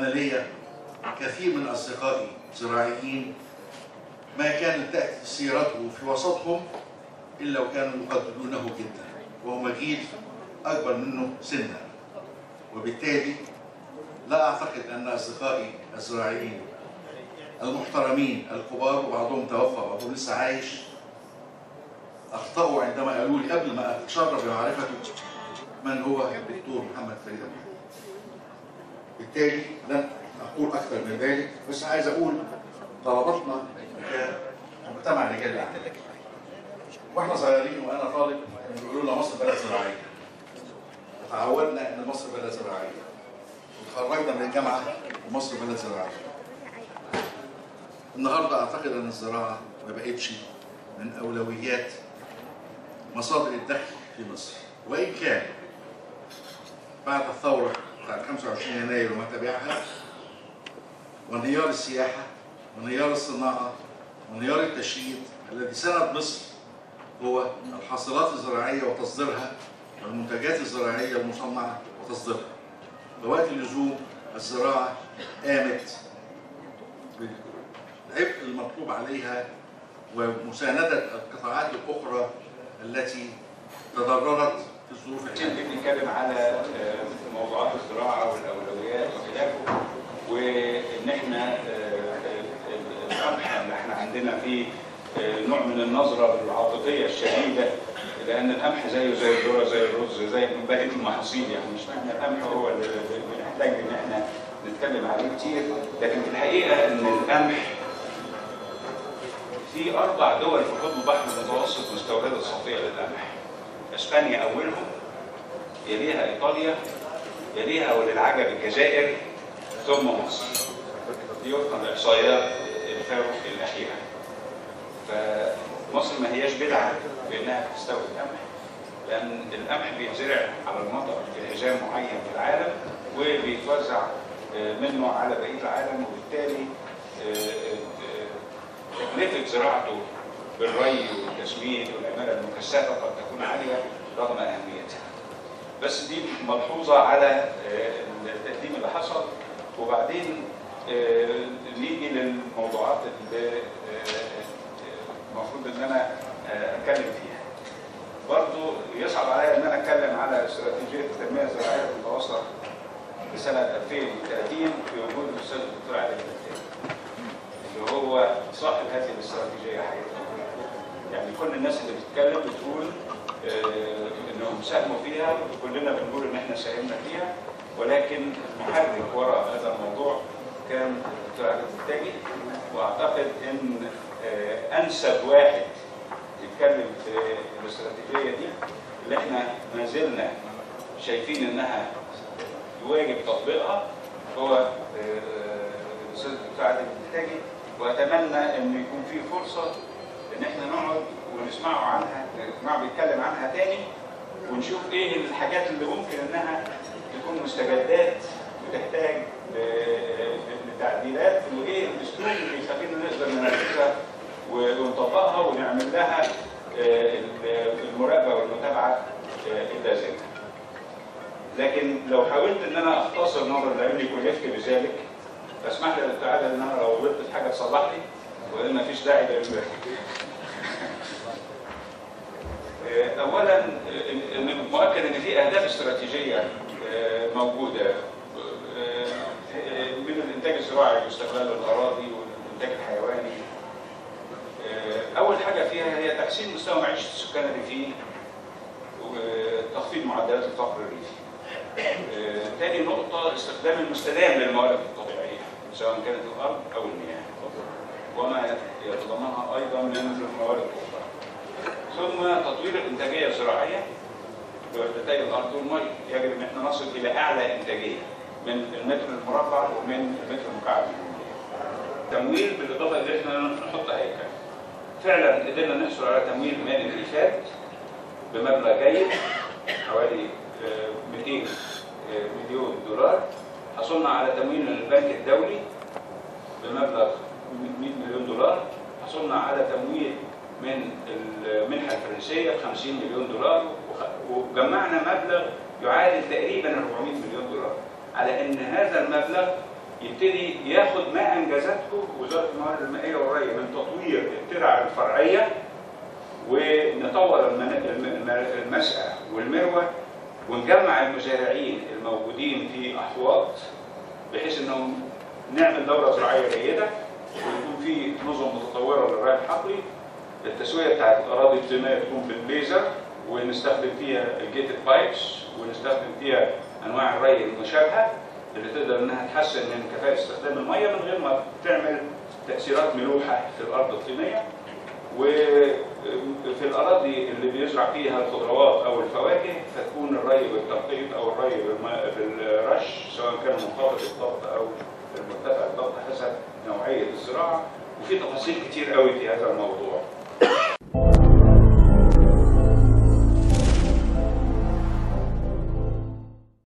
أنا ليا كثير من أصدقائي زراعيين ما كانت تأتي سيرته في وسطهم إلا وكانوا يقدرونه جدا وهو جيل أكبر منه سنا وبالتالي لا أعتقد أن أصدقائي الزراعيين المحترمين الكبار وبعضهم توفى وبعضهم لسه عايش أخطأوا عندما قالوا لي قبل ما أتشرف بمعرفته من هو الدكتور محمد فريد أبو بالتالي لن أقول أكثر من ذلك بس عايز أقول طلباتنا كمجتمع رجال الأعمال واحنا صغيرين وانا طالب كانوا بيقولوا لنا مصر بلد زراعيه تعودنا ان مصر بلد زراعيه وتخرجنا من الجامعه ومصر بلد زراعيه النهارده اعتقد ان الزراعه ما بقتش من اولويات مصادر الدخل في مصر وان كان بعد الثوره بتاعت 25 يناير وما تبعها وانهيار السياحه وانهيار الصناعه وانهيار التشييد الذي سند مصر هو الحاصلات الزراعيه وتصديرها والمنتجات الزراعيه المصنعه وتصديرها. فوقت اللزوم الزراعه قامت بالعبء المطلوب عليها ومسانده القطاعات الاخرى التي تضررت في الظروف عشان بنتكلم على موضوعات الزراعه والاولويات وخلافه وان احنا القمح اللي احنا عندنا فيه نوع من النظره العاطفيه الشديده لان القمح زيه زي الذره زي الرز زي بقيه المحاصيل يعني مش معنى القمح هو اللي بنحتاج ان احنا نتكلم عليه كتير لكن في الحقيقه ان القمح في اربع دول في قطب البحر المتوسط مستورده صافيه للقمح اسبانيا اولهم يليها ايطاليا يليها وللعجب الجزائر ثم مصر دي وفقا لاحصائيات الفاو الاخيره فمصر ما هياش بدعه بانها تستورد قمح لان القمح بيتزرع على المطر في حزام معين في العالم وبيتوزع منه على بقيه العالم وبالتالي تكلفه زراعته بالري والتسميد والعماله المكثفه قد تكون عاليه رغم اهميتها. بس دي ملحوظه على التقديم اللي حصل وبعدين نيجي للموضوعات اللي المفروض ان انا اتكلم فيها. برضو يصعب عليا ان انا اتكلم على استراتيجيه التنميه الزراعيه المتواصله لسنه 2030 في وجود الاستاذ الدكتور علي البتاني اللي هو صاحب هذه الاستراتيجيه حقيقه. يعني كل الناس اللي بتتكلم بتقول آه انهم ساهموا فيها وكلنا بنقول ان احنا ساهمنا فيها ولكن المحرك وراء هذا الموضوع كان الدكتور علي البتاني واعتقد ان آه انسب واحد يتكلم في الاستراتيجيه دي اللي احنا ما زلنا شايفين انها يواجب تطبيقها هو الاستاذ الدكتور عادل البتاجي واتمنى ان يكون في فرصه ان احنا نقعد ونسمعه عنها نسمعه بيتكلم عنها تاني ونشوف ايه الحاجات اللي ممكن انها تكون مستجدات وتحتاج لتعديلات وايه الاسلوب اللي يخلينا نقدر ننفذها ونطبقها ونعمل لها المراقبه والمتابعه اللازمه. لكن لو حاولت ان انا اختصر نظر لعلمي كلفت بذلك فاسمح لي تعالى ان انا لو غلطت في حاجه تصلح لي والا ما فيش داعي لل اولا ان مؤكد ان في اهداف استراتيجيه موجوده من الانتاج الزراعي واستغلال الاراضي والانتاج الحيواني اول حاجه فيها هي تحسين مستوى معيشه السكان الريفيين وتخفيض معدلات الفقر الريفي ثاني نقطة استخدام المستدام للموارد الطبيعية سواء كانت الأرض أو المياه وما يتضمنها أيضا من الموارد الأخرى ثم تطوير الإنتاجية الزراعية بوحدتي الأرض والمية يجب أن احنا نصل إلى أعلى إنتاجية من المتر المربع ومن المتر المكعب تمويل بالإضافة إلى احنا نحط هيكل فعلا قدرنا نحصل على تمويل مالي الإفاد بمبلغ جيد حوالي 200 مليون دولار حصلنا على تمويل من البنك الدولي بمبلغ 100 مليون دولار حصلنا على تمويل من المنحه الفرنسيه ب 50 مليون دولار وجمعنا مبلغ يعادل تقريبا 400 مليون دولار على ان هذا المبلغ يبتدي ياخد ما انجزته وزاره الموارد المائيه والري من تطوير الترع الفرعيه ونطور المن- الم- الم- المسقى والمروه ونجمع المزارعين الموجودين في احواض بحيث انهم نعمل دوره زراعيه جيده ويكون في نظم متطوره للري الحقلي التسويه بتاعت الاراضي الطينيه تكون بالليزر ونستخدم فيها الجيتد بايبس ونستخدم فيها انواع الري المشابهه اللي تقدر انها تحسن من كفاءه استخدام الميه من غير ما تعمل تاثيرات ملوحه في الارض الطينيه وفي الاراضي اللي بيزرع فيها الخضروات او الفواكه فتكون الري بالتنقيط او الري بالم- بالرش سواء كان منخفض الضغط او المرتفع الضغط حسب نوعيه الزراعه وفي تفاصيل كتير قوي في هذا الموضوع